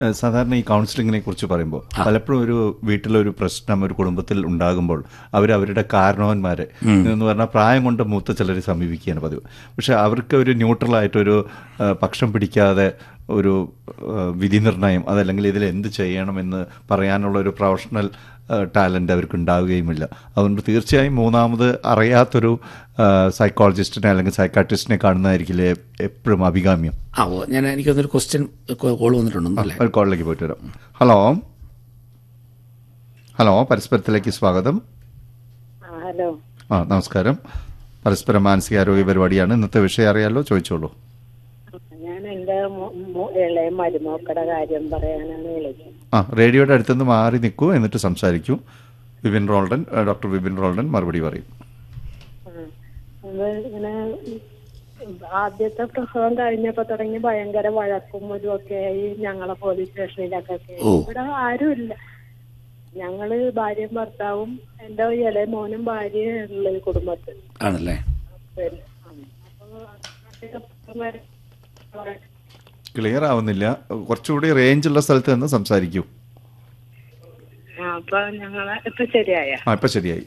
ഏഹ് സാധാരണ ഈ കൗൺസിലിങ്ങിനെ കുറിച്ച് പറയുമ്പോൾ പലപ്പോഴും ഒരു വീട്ടിലൊരു പ്രശ്നം ഒരു കുടുംബത്തിൽ ഉണ്ടാകുമ്പോൾ അവർ അവരുടെ കാരണവന്മാരെ എന്ന് പറഞ്ഞാൽ പ്രായം കൊണ്ട് മൂത്ത ചിലർ സമീപിക്കുകയാണ് പതിവ് പക്ഷെ അവർക്ക് ഒരു ന്യൂട്രലായിട്ടൊരു ഏഹ് പക്ഷം പിടിക്കാതെ ഒരു ഏഹ് വിധി നിർണയം അതല്ലെങ്കിൽ ഇതിൽ എന്ത് ചെയ്യണമെന്ന് പറയാനുള്ള ഒരു പ്രൊഫഷണൽ ടാലൻ്റ് അവർക്ക് ഉണ്ടാവുകയുമില്ല അതുകൊണ്ട് തീർച്ചയായും മൂന്നാമത് അറിയാത്തൊരു സൈക്കോളജിസ്റ്റിനെ അല്ലെങ്കിൽ സൈക്കാട്രിസ്റ്റിനെ കാണുന്നതായിരിക്കില്ലേ എപ്പോഴും അഭികാമ്യം ആ ഓ ഞാൻ എനിക്കൊന്നൊരു ക്വസ്റ്റ്യൻ കോൾ വന്നിട്ടുണ്ടെന്നല്ലേ ഒരു കോളിലേക്ക് പോയിട്ട് വരാം ഹലോ ഹലോ പരസ്പരത്തിലേക്ക് സ്വാഗതം ആ, ഹലോ ആ നമസ്കാരം പരസ്പരം മാനസികാരോഗ്യ പരിപാടിയാണ് ഇന്നത്തെ വിഷയം അറിയാലോ ചോദിച്ചോളൂ ഞാൻ എന്റെ മോ- മോ- ഇളയ മരുമക്കളുടെ കാര്യം പറയാനാണ് വിളിച്ചത് ആ റേഡിയോയുടെ അടുത്തുനിന്ന് മാറി നിൽക്കൂ എന്നിട്ട് സംസാരിക്കൂ വിപിൻ റോൾഡൻ ഏ, ഡോക്ടർ വിപിൻ റോൾഡൻ മറുപടി പറയും ആ. അത് ഇങ്ങനെ ആദ്യത്തെ പ്രസവം കഴിഞ്ഞപ്പോ തുടങ്ങി ഭയങ്കര വഴക്കും ഇതുമൊക്കെ ആയി ഞങ്ങളെ പോലീസ് സ്റ്റേഷനിലൊക്കെ കേറി. ഓ. ഇവിടെ ആരുമില്ല ഞങ്ങള് ഭാര്യയും ഭർത്താവും എന്റെ ഇളയ മോനും ഭാര്യയും ഉള്ള ഈ കുടുംബത്തിൽ ആണല്ലേ പിന്നെ, ആ. അപ്പൊ അധികം വരെ- ക്ലിയർ ആവുന്നില്ല കുറച്ചുകൂടി റേഞ്ച് ഉള്ള സ്ഥലത്ത് നിന്ന് സംസാരിക്കൂ ആ, അപ്പൊ ഞങ്ങളെ ഇപ്പൊ ശരിയായ ആ ഇപ്പം ശരിയായി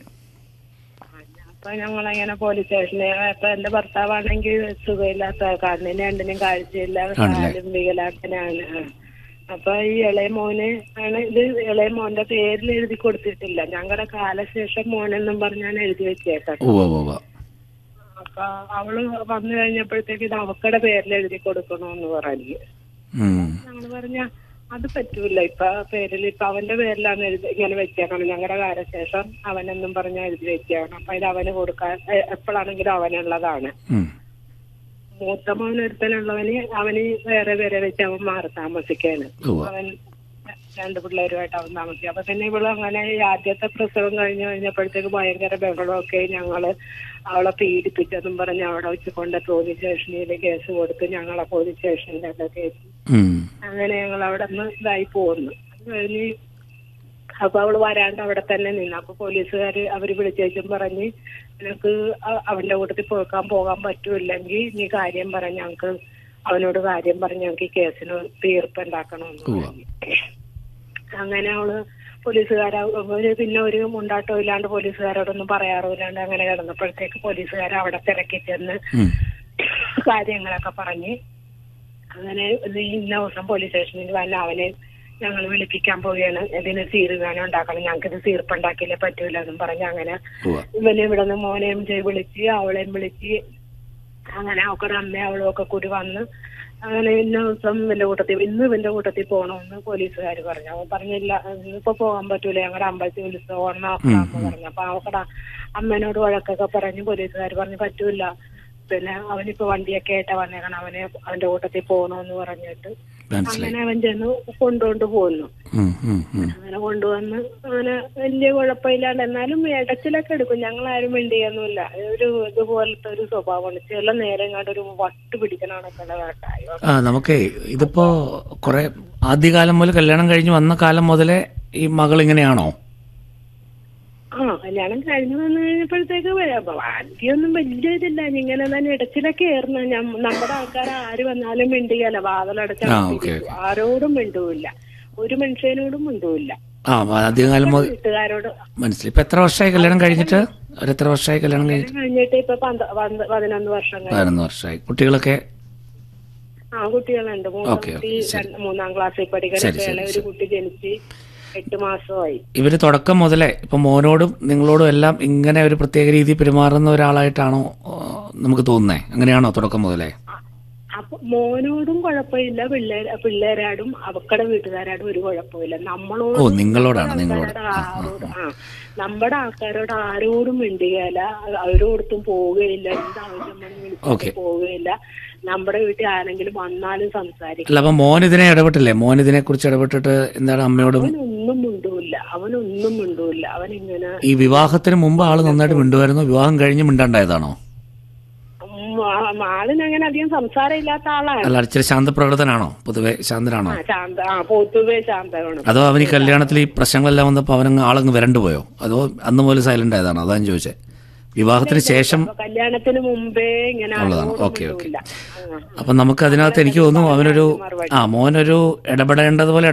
അപ്പൊ ഞങ്ങളിങ്ങനെ പോലീസ് സ്റ്റേഷനിൽ ഇപ്പൊ എന്റെ ഭർത്താവാണെങ്കിൽ സുഖമില്ലാത്ത കണ്ണിന് രണ്ടിനും കാഴ്ചയില്ല ആണല്ലേ? കാലും വികലാംഗനാണ് ആ. അപ്പൊ ഈ ഇളയ മോന് ആണ് ഇത് ഇളയ മോന്റെ പേരിൽ എഴുതി കൊടുത്തിട്ടില്ല ഞങ്ങളുടെ കാലശേഷം മോനെന്നും പറഞ്ഞാണ് എഴുതി വെച്ചേക്കാം ഓ ഓ ഓ അപ്പൊ അവള് വന്നു കഴിഞ്ഞപ്പോഴത്തേക്ക് ഇത് അവക്കടെ പേരിൽ എഴുതി കൊടുക്കണമെന്ന് പറഞ്ഞു ഉം. ഞങ്ങൾ പറഞ്ഞ അത് പറ്റൂല ഇപ്പൊ പേരിൽ ഇപ്പൊ അവന്റെ പേരിലാണ് എഴുതി ഇങ്ങനെ വെച്ചേക്കണം ഞങ്ങളുടെ കാലശേഷം അവനെന്നും പറഞ്ഞ എഴുതി വെച്ചേക്കണം അപ്പൊ ഇത് അവന് കൊടുക്കാൻ എ- എപ്പോഴാണെങ്കിലും അവനുള്ളതാണ് ഉം. മൂത്ത മോൻ ഒരുത്തനുള്ളവന് അവന് വേറെ വേറെ വെച്ച് അവൻ മാറി താമസിക്കാണ് ഉവ്വ. അവൻ രണ്ട് പിള്ളേരുമായിട്ട് അവൻ താമസിക്കും അപ്പൊ പിന്നെ ഇവള് അങ്ങനെ ഈ ആദ്യത്തെ പ്രസവം കഴിഞ്ഞു കഴിഞ്ഞപ്പോഴത്തേക്ക് ഭയങ്കര ബഹളമൊക്കെ ഞങ്ങള് അവളെ പീഡിപ്പിച്ചെന്നും പറഞ്ഞ് അവിടെ വെച്ച് കൊണ്ട് പോലീസ് സ്റ്റേഷനിൽ കേസ് കൊടുത്ത് ഞങ്ങളെ പോലീസ് സ്റ്റേഷനിലൊക്കെ കയറ്റി ഉം. അങ്ങനെ ഞങ്ങൾ അവിടെ നിന്ന് ഇതായി പോന്നു അത് കഴിഞ്ഞ് അപ്പൊ അവള് വരാണ്ട് അവിടെ തന്നെ നിന്നു അപ്പൊ പോലീസുകാര് അവര് വിളിച്ചേച്ചും പറഞ്ഞ് നിനക്ക് അ- അവന്റെ കൂട്ടത്തിൽ പോകാൻ പോകാൻ പറ്റൂല്ലെങ്കിൽ നീ കാര്യം പറഞ്ഞ് ഞങ്ങക്ക് അവനോട് കാര്യം പറഞ്ഞ് ഞങ്ങൾക്ക് ഈ കേസിന് തീർപ്പ് ഉണ്ടാക്കണമെന്ന് ഉവ്വ. പറഞ്ഞു അങ്ങനെ അവള് പോലീസുകാര ഒരു പിന്നെ ഒരു മുണ്ടാട്ടോ ഇല്ലാണ്ട് പോലീസുകാരോടൊന്നും പറയാറുമില്ലാണ്ട് അങ്ങനെ കിടന്നപ്പോഴത്തേക്ക് പോലീസുകാർ അവിടെ തിരക്കി ചെന്ന് ഉം. കാര്യങ്ങളൊക്കെ പറഞ്ഞ് അങ്ങനെ ഇത് ഇന്ന ദിവസം പോലീസ് സ്റ്റേഷനിൽ വന്ന അവനെ ഞങ്ങൾ വിളിപ്പിക്കാൻ പോവുകയാണ് ഇതിന് സീറുകാനം ഉണ്ടാക്കണം ഞങ്ങൾക്ക് ഇത് തീർപ്പുണ്ടാക്കിയില്ലേ പറ്റൂല എന്നും പറഞ്ഞ് അങ്ങനെ ഉവ്വ. ഇവനെ ഇവിടെ നിന്ന് മോനെയും ചെയ്ത് വിളിച്ച് അവളെയും വിളിച്ച് അങ്ങനെ അവക്കൊരു അമ്മയും അവളും ഒക്കെ കൂടി വന്ന് അങ്ങനെ ഇന്ന ദിവസം ഇവന്റെ കൂട്ടത്തിൽ ഇന്ന് ഇവന്റെ കൂട്ടത്തിൽ പോകണമെന്ന് പോലീസുകാർ പറഞ്ഞു അവൻ പറഞ്ഞില്ല ഇന്നിപ്പോ പോകാൻ പറ്റൂല ഞങ്ങളുടെ അമ്പലത്തിൽ ഉത്സവം അമ്മ പറഞ്ഞു അപ്പൊ അവക്കടെ അമ്മേനോട് വഴക്കൊക്കെ പറഞ്ഞ് പോലീസുകാർ പറഞ്ഞു പറ്റൂല പിന്നെ അവനിപ്പോ വണ്ടിയൊക്കെ ആയിട്ടാ വന്നേക്കണം അവനെ അവന്റെ കൂട്ടത്തിൽ പോകണമെന്ന് പറഞ്ഞിട്ട് മനസ്സിലായി അങ്ങനെ അവൻ ചെന്ന് കൊണ്ടുകൊണ്ട് പോന്നു ഉം, ഉം, ഉം. അങ്ങനെ കൊണ്ടുവന്ന് അങ്ങനെ വലിയ കുഴപ്പമില്ലാണ്ട് എന്നാലും ഇടച്ചിലൊക്കെ എടുക്കും ഞങ്ങൾ ആരും വേണ്ടിയൊന്നുമില്ല ഒരു ഇതുപോലത്തെ ഒരു സ്വഭാവമാണ് ചില നേരം കണ്ട് ഒരു വട്ട് പിടിക്കണമൊക്കെ കേട്ടായി ആ നമുക്കേ ഇതിപ്പോ കുറെ ആദ്യകാലം മുതൽ കല്യാണം കഴിഞ്ഞ് വന്ന കാലം മുതലേ ഈ മകൾ ഇങ്ങനെയാണോ ആ കല്യാണം കഴിഞ്ഞു വന്നു കഴിഞ്ഞപ്പോഴത്തേക്ക് വ- ആദ്യമൊന്നും വലിയ ഇതില്ല ഇങ്ങനെ തന്നെ ഇടച്ചിലൊക്കെ ആയിരുന്നു ഞാൻ നമ്മുടെ ആൾക്കാർ ആര് വന്നാലും മിണ്ടുകയല്ല ആ, വാതിലടച്ച ഓക്കേ, ആരോടും മിണ്ടുവില്ല ഒരു മനുഷ്യനോടും മിണ്ടുവില്ല ആ ആദ്യകാലം മുതൽ വീട്ടുകാരോട് മനസ്സിലായി ഇപ്പൊ എത്ര വർഷമായി കല്യാണം കഴിഞ്ഞിട്ട് ഒരു എത്ര വർഷമായി കല്യാണം കഴിഞ്ഞിട്ട് കഴിഞ്ഞിട്ട് ഇപ്പൊ പന്ത- പന്ത- പതിനൊന്ന് വർഷം കഴിഞ്ഞു പതിനൊന്ന് വർഷമായി കുട്ടികളൊക്കെ ആ കുട്ടികളുണ്ട് മൂന്ന് ഓക്കേ, കുട്ടി ഓക്കേ, ശരി. രണ്ട് മൂന്നാം ക്ലാസ്സിൽ ശരി, പഠിക്കുന്ന ശരി, ഒരു ശരി. കുട്ടി ജനിച്ച് എട്ട് മാസമായി ഇവര് തുടക്കം മുതലേ ഇപ്പൊ മോനോടും നിങ്ങളോടും എല്ലാം ഇങ്ങനെ ഒരു പ്രത്യേക രീതി പെരുമാറുന്ന ഒരാളായിട്ടാണോ ആ, നമുക്ക് തോന്നുന്നേ അങ്ങനെയാണോ തുടക്കം മുതലേ അപ്പൊ മോനോടും കുഴപ്പമില്ല പിള്ളേർ പിള്ളേരാടും അവക്കടെ വീട്ടുകാരാടും ഒരു കുഴപ്പമില്ല നമ്മളോട് ഓ, നിങ്ങളോടാണ്, നിങ്ങളോട്. ആരോട് ആ നമ്മുടെ ആൾക്കാരോട് ആരോടും മിണ്ടുകയില്ല അവരോടത്തും പോവുകയില്ല എന്താവശ്യം വന്ന് ഓക്കേ. വിളിച്ചിട്ട് പോവുകയില്ല നമ്മുടെ വീട്ടിൽ ആരെങ്കിലും വന്നാലും സംസാരിക്കും അല്ല അപ്പൊ മോൻ ഇതിനെ ഇടപെട്ടില്ലേ മോൻ ഇതിനെ കുറിച്ച് ഇടപെട്ടിട്ട് എന്താണ് അമ്മയോടും അവനൊന്നും മിണ്ടൂല്ല അവനൊന്നും മിണ്ടൂല്ല അവനിങ്ങനെ ഈ വിവാഹത്തിന് മുമ്പ് ആള് നന്നായിട്ട് മിണ്ടുമായിരുന്നു വിവാഹം കഴിഞ്ഞ് മിണ്ടാണ്ടായതാണോ ഉം, ആ- ആളിന് അങ്ങനെ അധികം സംസാരം ഇല്ലാത്ത ആളാണ് അല്ല ഇച്ചിരി ശാന്തപ്രകൃതനാണോ പൊതുവെ ശാന്തനാണോ ആ ശാന്ത ആ പൊതുവെ ശാന്തമാണ് അതോ അവന് ഈ കല്യാണത്തിൽ ഈ പ്രശ്നങ്ങളെല്ലാം വന്നപ്പോൾ അവനങ്ങ് ആളങ്ങ് വരണ്ടു പോയോ അതോ അന്ന് മുതൽ സൈലന്റ് ആയതാണോ അതാണ് ചോദിച്ചേ വിവാഹത്തിന് ശേഷം അപ്പൊ കല്യാണത്തിന് മുമ്പേ ഇങ്ങനെ ഉള്ളതാണ്. ആരോടും ഓക്കേ, ഓക്കേ. മിണ്ടൂല. ആ. അപ്പം നമുക്ക് അതിനകത്ത് എനിക്ക് തോന്നുന്നു അവനൊരു ആ മോനൊരു ഇടപെടേണ്ടതുപോലെ